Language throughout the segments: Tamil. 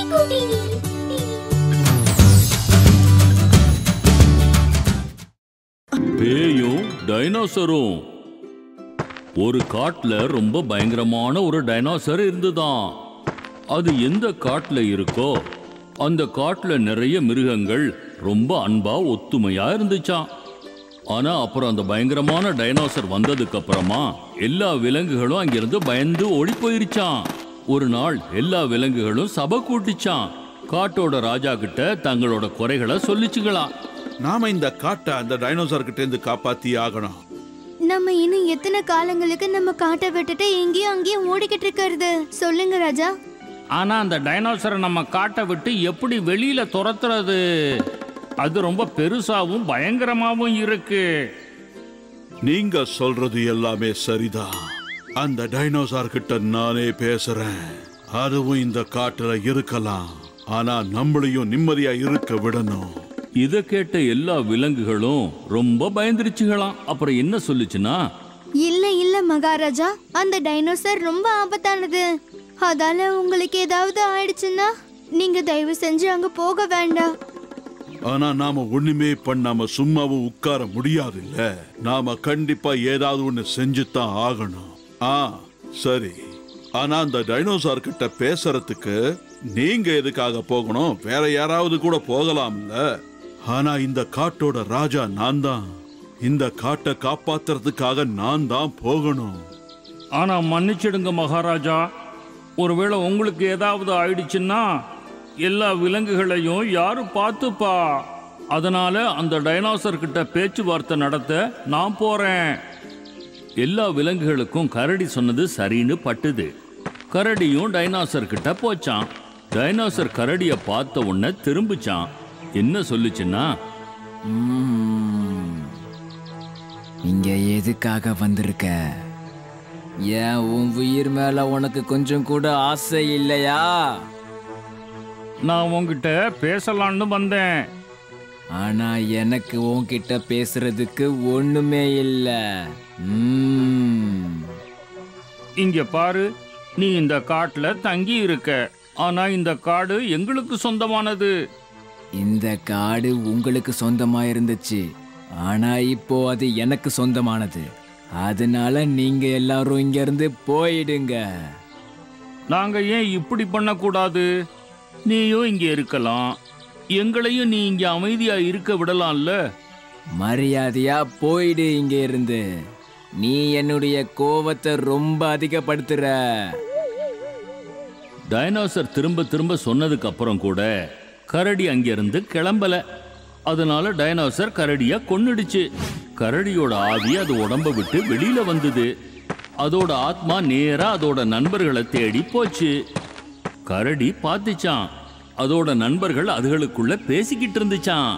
பேயும் டைனோசரும் ஒரு காட்டுல ரொம்ப பயங்கரமான ஒரு டைனோசர் இருந்துதான் அது எந்த காட்டுல இருக்கோ அந்த காட்டுல நிறைய மிருகங்கள் ரொம்ப அன்பா ஒத்துமையா இருந்துச்சாம் ஆனா அப்புறம் அந்த பயங்கரமான டைனோசர் வந்ததுக்கு அப்புறமா எல்லா விலங்குகளும் அங்கிருந்து பயந்து ஓடி போயிருச்சான் ஒரு நாள் எல்லா விலங்குகளும் சபை கூட்டிச்சான் காட்டோட ராஜா கிட்ட தங்களோட குறைகளை சொல்லிச்சுங்களாம் நாம இந்த காட்டை அந்த டைனோசர் கிட்ட இருந்து காப்பாத்தி ஆகணும் நம்ம இன்னும் எத்தனை காலங்களுக்கு நம்ம காட்டை விட்டுட்டு எங்கேயும் அங்கேயும் ஓடிக்கிட்டு இருக்கிறது சொல்லுங்க ராஜா ஆனா அந்த டைனோசரை நம்ம காட்டை விட்டு எப்படி வெளியில துரத்துறது அது ரொம்ப பெருசாவும் பயங்கரமாவும் இருக்கு நீங்க சொல்றது எல்லாமே சரிதான் அந்த டைனோசார் கிட்ட நானே பேசுறேன் அதுவும் இந்த காட்டுல இருக்கலாம் ஆனா நம்மளையும் நிம்மதியா இருக்க விடணும் இத கேட்ட எல்லா விலங்குகளும் ரொம்ப பயந்துருச்சுகளாம் அப்புறம் என்ன சொல்லுச்சுன்னா இல்ல இல்ல மகாராஜா அந்த டைனோசர் ரொம்ப ஆபத்தானது அதால உங்களுக்கு ஏதாவது ஆயிடுச்சுன்னா நீங்க தயவு செஞ்சு அங்க போக வேண்டாம் ஆனா நாம ஒண்ணுமே பண்ணாம சும்மாவும் உட்கார முடியாது இல்ல நாம கண்டிப்பா ஏதாவது ஒண்ணு செஞ்சுதான் ஆகணும் ஆ சரி ஆனா அந்த டைனோசார் கிட்ட பேசுறதுக்கு நீங்க எதுக்காக போகணும் வேற யாராவது கூட போகலாம்ல ஆனா இந்த காட்டோட ராஜா நான் தான் இந்த காட்டை காப்பாத்துறதுக்காக நான் தான் போகணும் ஆனா மன்னிச்சிடுங்க மகாராஜா ஒருவேளை உங்களுக்கு ஏதாவது ஆயிடுச்சுன்னா எல்லா விலங்குகளையும் யாரு பார்த்துப்பா அதனால அந்த டைனோசர் கிட்ட பேச்சுவார்த்தை நடத்த நான் போறேன் எல்லா விலங்குகளுக்கும் கரடி சொன்னது சரின்னு பட்டுது கரடியும் டைனோசர் கிட்ட போச்சான் டைனோசர் கரடிய பார்த்த உடனே திரும்பிச்சான் என்ன சொல்லுச்சுன்னா ம்ம். இங்க எதுக்காக வந்திருக்க ஏன் உன் உயிர் மேல உனக்கு கொஞ்சம் கூட ஆசை இல்லையா நான் உன்கிட்ட பேசலான்னு வந்தேன் ஆனா எனக்கு உன்கிட்ட பேசுறதுக்கு ஒண்ணுமே இல்ல ம்ம். இங்க பாரு நீ இந்த காட்டுல தங்கி இருக்க ஆனா இந்த காடு எங்களுக்கு சொந்தமானது இந்த காடு உங்களுக்கு சொந்தமா இருந்துச்சு ஆனா இப்போ அது எனக்கு சொந்தமானது அதனால நீங்க எல்லாரும் இங்க இருந்து போயிடுங்க நாங்க ஏன் இப்படி பண்ணக்கூடாது நீயும் இங்க இருக்கலாம் எங்களையும் நீ இங்க அமைதியா இருக்க விடலாம்ல மரியாதையா போயிடு இங்க இருந்து நீ என்னுடைய கோவத்தை ரொம்ப அதிகப்படுத்துற டைனோசர் திரும்ப திரும்ப சொன்னதுக்கு அப்புறம் கூட கரடி அங்கிருந்து கிளம்பல அதனால டைனோசர் கரடிய கொன்னுடுச்சு கரடியோட ஆவி அது உடம்ப விட்டு வெளியில வந்தது அதோட ஆத்மா நேரா அதோட நண்பர்களை தேடி போச்சு கரடி பார்த்துச்சான் அதோட நண்பர்கள் அதுகளுக்குள்ள பேசிக்கிட்டு இருந்துச்சான்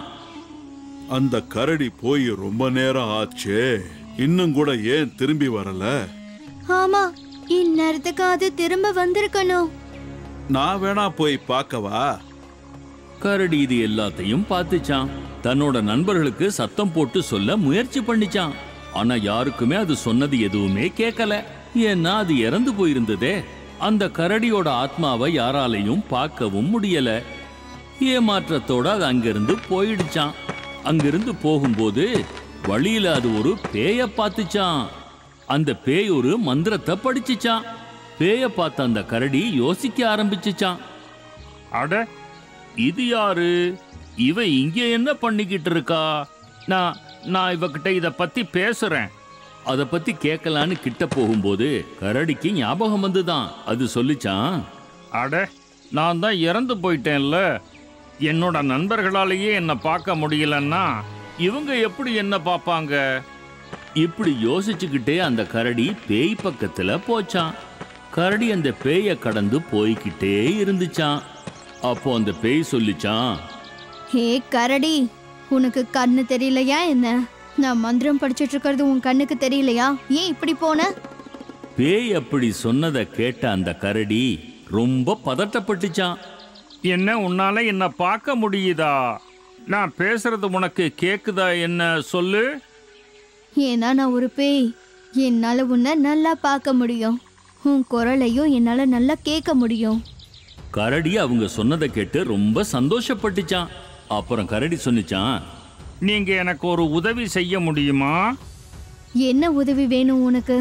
அந்த கரடி போய் ரொம்ப நேரம் ஆச்சே இன்னும் கூட ஏன் திரும்பி வரல ஆமா இந்நேரத்துக்கு அது திரும்ப வந்திருக்கணும் நான் வேணா போய் பார்க்கவா கரடி இது எல்லாத்தையும் பார்த்துச்சான் தன்னோட நண்பர்களுக்கு சத்தம் போட்டு சொல்ல முயற்சி பண்ணிச்சான் ஆனா யாருக்குமே அது சொன்னது எதுவுமே கேட்கல ஏன்னா அது இறந்து போயிருந்ததே அந்த கரடியோட ஆத்மாவை யாராலையும் பார்க்கவும் முடியல ஏமாற்றத்தோட அது அங்கிருந்து போயிடுச்சான் அங்கிருந்து போகும்போது வழியில அது ஒரு பேய பார்த்துச்சான் அந்த பேய் ஒரு மந்திரத்தை படிச்சுச்சான் பேய பார்த்த அந்த கரடி யோசிக்க ஆரம்பிச்சுச்சான் அட இது யாரு இவ இங்க என்ன பண்ணிக்கிட்டு இருக்கா நான் நான் இவகிட்ட இத பத்தி பேசுறேன் அத பத்தி கேட்கலான்னு கிட்ட போகும்போது கரடிக்கு ஞாபகம் வந்துதான் அது சொல்லிச்சான் அட நான் தான் இறந்து போயிட்டேன்ல என்னோட நண்பர்களாலேயே என்னை பார்க்க முடியலன்னா இவங்க எப்படி என்ன பார்ப்பாங்க இப்படி யோசிச்சுக்கிட்டே அந்த கரடி பேய் பக்கத்துல போச்சான் கரடி அந்த பேய கடந்து போய்கிட்டே இருந்துச்சான் அப்போ அந்த பேய் சொல்லிச்சான் ஹே கரடி உனக்கு கண்ணு தெரியலையா என்ன நான் மந்திரம் படிச்சிட்டு இருக்கிறது உன் கண்ணுக்கு தெரியலையா ஏன் இப்படி போன பேய் அப்படி சொன்னதை கேட்ட அந்த கரடி ரொம்ப பதட்டப்பட்டுச்சான் என்ன உன்னால என்ன பார்க்க முடியுதா நான் பேசுறது உனக்கு கேக்குதா என்ன சொல்லு ஏன்னா நான் ஒரு பேய் என்னால உன்னை நல்லா பார்க்க முடியும் உன் குரலையும் என்னால நல்லா கேட்க முடியும் கரடி அவங்க சொன்னதை கேட்டு ரொம்ப சந்தோஷப்பட்டுச்சான் அப்புறம் கரடி சொன்னிச்சான் நீங்க எனக்கு ஒரு உதவி செய்ய முடியுமா என்ன உதவி வேணும் உனக்கு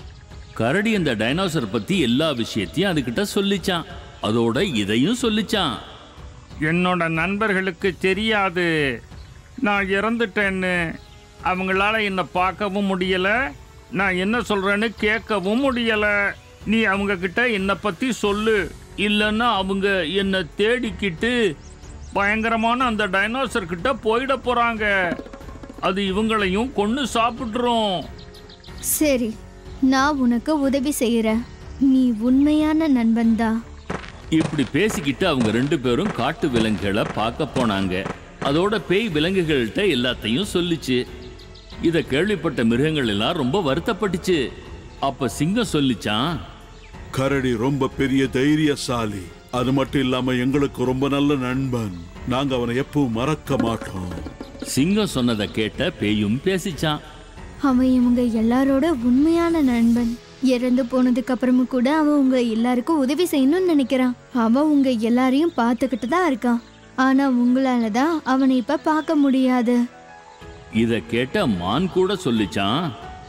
கரடி அந்த டைனோசர் பத்தி எல்லா விஷயத்தையும் அதுகிட்ட சொல்லிச்சான் அதோட இதையும் சொல்லிச்சான் என்னோட நண்பர்களுக்கு தெரியாது நான் இறந்துட்டேன்னு அவங்களால என்னை பார்க்கவும் முடியல நான் என்ன சொல்றேன்னு கேட்கவும் முடியல நீ அவங்க கிட்ட என்னை பத்தி சொல்லு இல்லைன்னா அவங்க என்னை தேடிக்கிட்டு பயங்கரமான அந்த டைனோசர் கிட்ட போயிட போறாங்க அது இவங்களையும் கொன்னு சாப்பிட்ரும் சரி நான் உனக்கு உதவி செய்யறேன் நீ உண்மையான நண்பன்தான் இப்படி பேசிக்கிட்டு அவங்க ரெண்டு பேரும் காட்டு விலங்குகளை பார்க்க போனாங்க அதோட பேய் விலங்குகள்கிட்ட எல்லாத்தையும் சொல்லிச்சு இத கேள்விப்பட்ட மிருகங்கள் எல்லாம் ரொம்ப வருத்தப்பட்டுச்சு அப்ப சிங்கம் சொல்லிச்சான் கரடி ரொம்ப பெரிய தைரியசாலி அது மட்டும் இல்லாம எங்களுக்கு ரொம்ப நல்ல நண்பன் நாங்க அவனை எப்பவும் மறக்க மாட்டோம் சிங்கம் சொன்னதை கேட்ட பேயும் பேசிச்சான் அவன் இவங்க எல்லாரோட உண்மையான நண்பன் இறந்து போனதுக்கு அப்புறமும் கூட அவன் உங்க எல்லாருக்கும் உதவி செய்யணும்னு நினைக்கிறான் அவன் உங்க எல்லாரையும் பார்த்துக்கிட்டு தான் இருக்கான் ஆனா உங்களால தான் அவனை இப்ப பார்க்க முடியாது இத கேட்ட மான் கூட சொல்லிச்சான்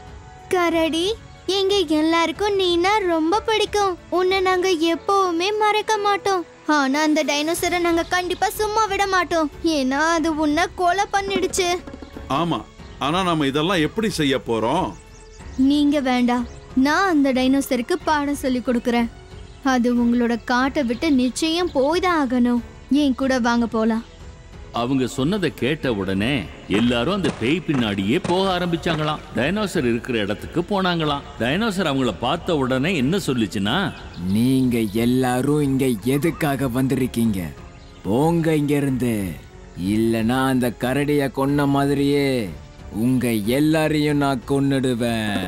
கரடி எங்க எல்லாருக்கும் நீனா ரொம்ப பிடிக்கும் உன்னை நாங்க எப்பவுமே மறக்க மாட்டோம் ஆனா அந்த டைனோசரை நாங்க கண்டிப்பா சும்மா விட மாட்டோம் ஏன்னா அது உன்னை கொலை பண்ணிடுச்சு ஆமா ஆனா நாம இதெல்லாம் எப்படி செய்ய போறோம் நீங்க வேண்டாம் நான் அந்த டைனோசருக்கு பாடம் சொல்லி கொடுக்கறேன் அது உங்களோட காட்டை விட்டு நிச்சயம் போய் தான் ஆகணும் என் கூட வாங்க போலாம் அவங்க சொன்னதை கேட்ட உடனே எல்லாரும் அந்த பேய் பின்னாடியே போக ஆரம்பிச்சாங்களாம் டைனோசர் இருக்கிற இடத்துக்கு போனாங்களாம் டைனோசர் அவங்கள பார்த்த உடனே என்ன சொல்லுச்சுன்னா நீங்க எல்லாரும் இங்க எதுக்காக வந்திருக்கீங்க போங்க இங்க இருந்து இல்லனா அந்த கரடிய கொன்ன மாதிரியே உங்க எல்லாரையும் நான் கொன்னுடுவேன்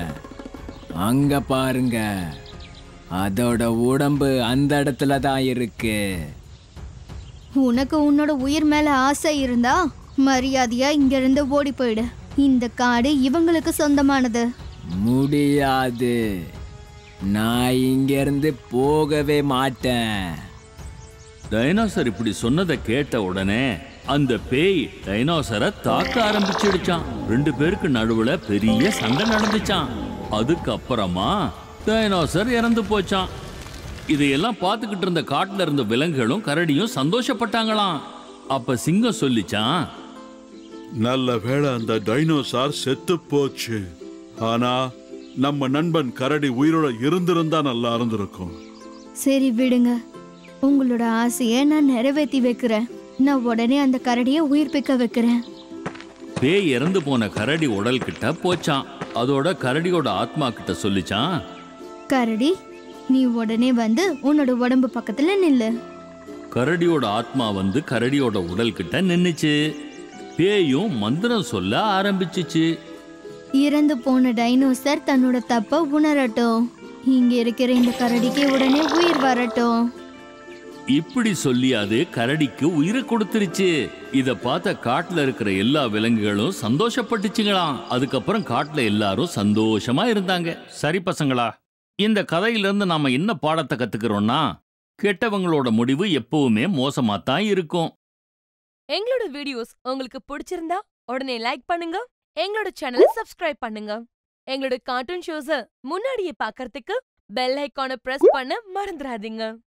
அங்க பாருங்க அதோட உடம்பு அந்த இடத்துல தான் இருக்கு உனக்கு உன்னோட உயிர் மேல ஆசை இருந்தா மரியாதையா இங்க இருந்து ஓடி போயிடு இந்த காடு இவங்களுக்கு சொந்தமானது முடியாது நான் இங்க இருந்து போகவே மாட்டேன் டைனோசர் இப்படி சொன்னதை கேட்ட உடனே அந்த பேய் டைனோசரை தாக்க ஆரம்பிச்சிடுச்சான் ரெண்டு பேருக்கு நடுவுல பெரிய சண்டை நடந்துச்சான் அதுக்கப்புறமா டைனோசர் இறந்து போச்சான் இதையெல்லாம் பார்த்துக்கிட்டு இருந்த காட்டுல இருந்த விலங்குகளும் கரடியும் சந்தோஷப்பட்டாங்களாம் அப்ப சிங்கம் சொல்லிச்சான் நல்ல வேளை அந்த டைனோசார் செத்து போச்சு ஆனா நம்ம நண்பன் கரடி உயிரோட இருந்திருந்தா நல்லா இருந்திருக்கும் சரி விடுங்க உங்களோட ஆசையை நான் நிறைவேற்றி வைக்கிறேன் நான் உடனே அந்த கரடியை உயிர்ப்பிக்க வைக்கிறேன் பேய் இறந்து போன கரடி உடல் கிட்ட போச்சான் அதோட கரடியோட ஆத்மா கிட்ட சொல்லிச்சான் கரடி நீ உடனே வந்து உன்னோட உடம்பு பக்கத்துல நில்லு கரடியோட ஆத்மா வந்து கரடியோட உடல் கிட்ட நின்னுச்சு பேயும் மந்திரம் சொல்ல ஆரம்பிச்சுச்சு இறந்து போன டைனோசர் தன்னோட தப்ப உணரட்டும் இங்க இருக்கிற இந்த கரடிக்கு உடனே உயிர் வரட்டும் இப்படி சொல்லி அது கரடிக்கு உயிரை கொடுத்துருச்சு இத பார்த்த காட்டுல இருக்கிற எல்லா விலங்குகளும் சந்தோஷப்பட்டுச்சுங்களாம் அதுக்கப்புறம் காட்டுல எல்லாரும் சந்தோஷமா இருந்தாங்க சரி பசங்களா இந்த கதையிலிருந்து நாம என்ன பாடத்தை கத்துக்கிறோம்னா கெட்டவங்களோட முடிவு எப்பவுமே மோசமா தான் இருக்கும் எங்களோட வீடியோஸ் உங்களுக்கு பிடிச்சிருந்தா உடனே லைக் பண்ணுங்க எங்களோட சேனலை சப்ஸ்கிரைப் பண்ணுங்க எங்களோட கார்ட்டூன் ஷோஸ முன்னாடியே பார்க்கறதுக்கு பெல் ஐகானை பிரஸ் பண்ண மறந்துடாதீங்க